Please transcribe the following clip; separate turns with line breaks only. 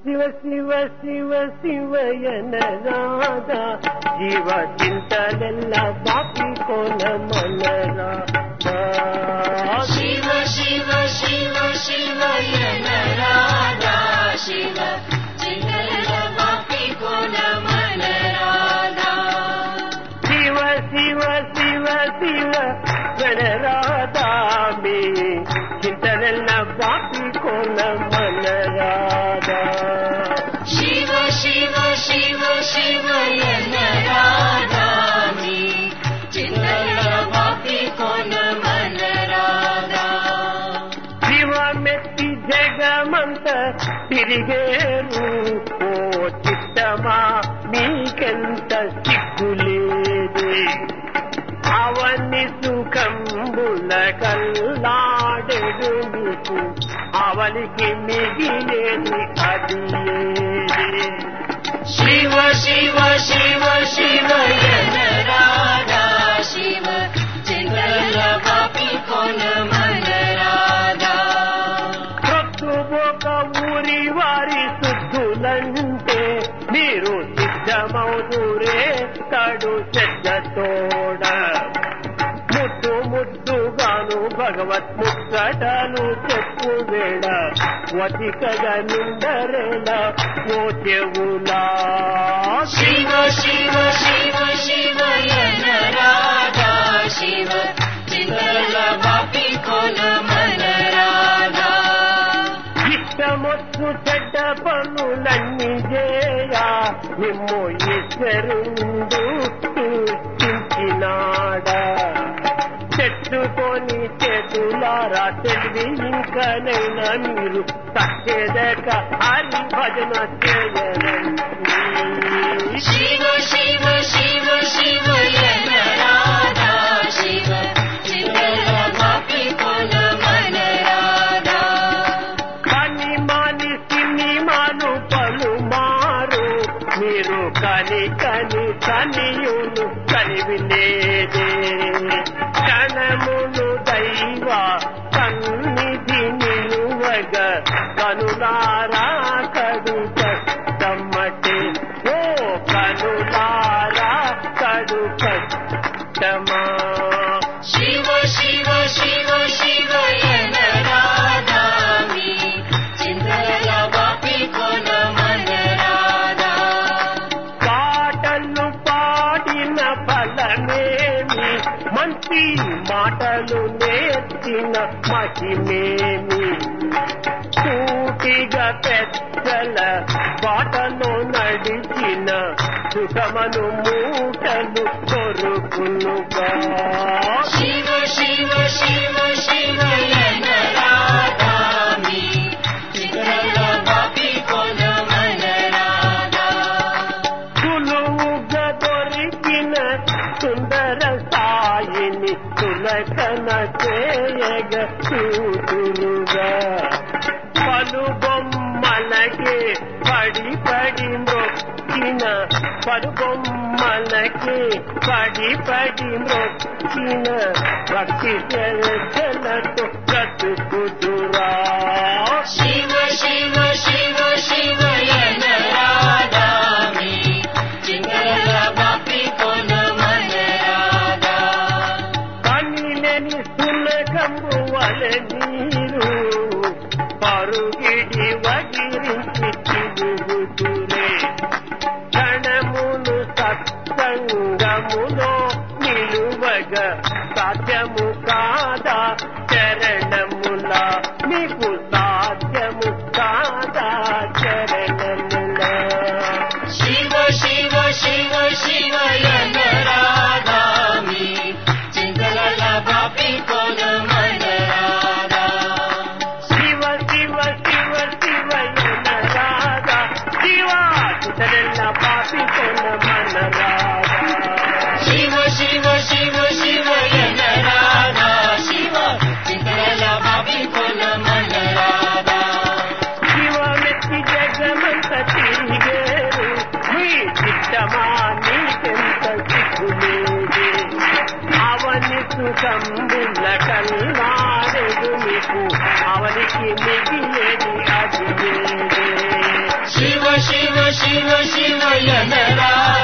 శివ శివ శివ శివయన రాధా జీవ చింతలెల్ల బాపి కోన మన రాధా
శివ శివ శివ శివయన రాధా శివ చింతల వాపి కోన మన రాధా
శివ శివ శివ శివ గణరాధా మీ చింతలెల్ల బాపి కోన మన రాధా
శివ శివ శివ శివయన రాధా మీ చింతల వాపి కోన మన రాధా
శివమెత్తి జగమంత తిరిగేరు ఓ చిత్తమా మీకెంత సిగ్గులేదే అవన్ని సుఖంబుల కల్లాడెడు మీకు అవలికి మిగిలేని అది ఏదే.
శివ శివ శివ శివయన రాధా శివ చింతల వాపి కోన మన రాధా
ప్రొద్దు ఒక ఊరి వారి శుద్ధులంటే మీరు సిద్ధమవుదురే తడు చెడ్డతోడ ముద్దు ముద్దుగాను భగవత్ ముక్కటలు చెప్పు వేళ వతికగా నిండరేల ఓ చెవులా
శివ శివ శివ శివయన రాధా శివ చింతల వాపి కోన మన రాధా
ఇష్టమొచ్చు చెడ్డ పనులన్నీ చేయా నిమ్ము ఈశ్వరుండు సూచించినాడా చెట్టుకొని చేతులారా తెలివి ఇంకనైనా మీరు తక్కేదక హరి భజన చేయనండి
శివ శివ శివ శివయన రాధా శివ చింతల వాపి కోన మన రాధా
కని మాని సినిమాను పలుమారు మీరు కని కని కనియును కనివిలేదే క్షణమును దైవ సన్నిధి నిలువగ కనులారా కడు కష్టమటే ఓ కనులారా కడు కష్టమా
శివ శివ శివ శివయన రాధా మీ చింతల వాపి కోన మన రాధా
పాటలు పాడిన ఫలమేమి మంచి మాటలు నేర్చిన మహిమేమి సూటిగా పెద్దల బాటలో నడిచిన సుఖమను మూటలు కొరుకునుగా
శివ శివ శివ శివయన రాధా మీ చింతల వాపి కోన మన రాధా
సులువుగా దొరికిన సుందర సాయిని సులకన చేయగ చూదురుగా పలు బొమ్మలకే పడి పడి మొక్కిన పలు బొమ్మలకే పడి పడి మొక్కిన భక్తి శ్రద్ధలతో బ్రతుకుదురా
శివ శివ శివ శివయన రాధా మీ చింతల వాపి కోన మన రాధా
కనిలేని సులకము వలె నీరు పరుగిడి వగిరించి తిరుగుతురే క్షణమును సత్సంగములో నిలువగ సాధ్యము కాదా చరణముల మీకు సాధ్యము కాదా చరణముల
శివ శివ శివ శివయన రాధా మీ చింతల వాపి కోన మన రాధా
శివ శివ శివ శివయన రాధా శివ కుతరెల్ల పాపి కొన మన రాధా
శివ శివ శివ శివయన రాధా శివ చింతల వాపి కోన మన రాధా
శివమెత్తి జగమంత తిరిగేరు మీ చిత్తమా నీకెంత సిగ్గులేదే అవని సుఖంబుల కల్లాడెదు మీకు అవనికి మిగిలేది అది ఏదే
శివ శివ ఎనరాదా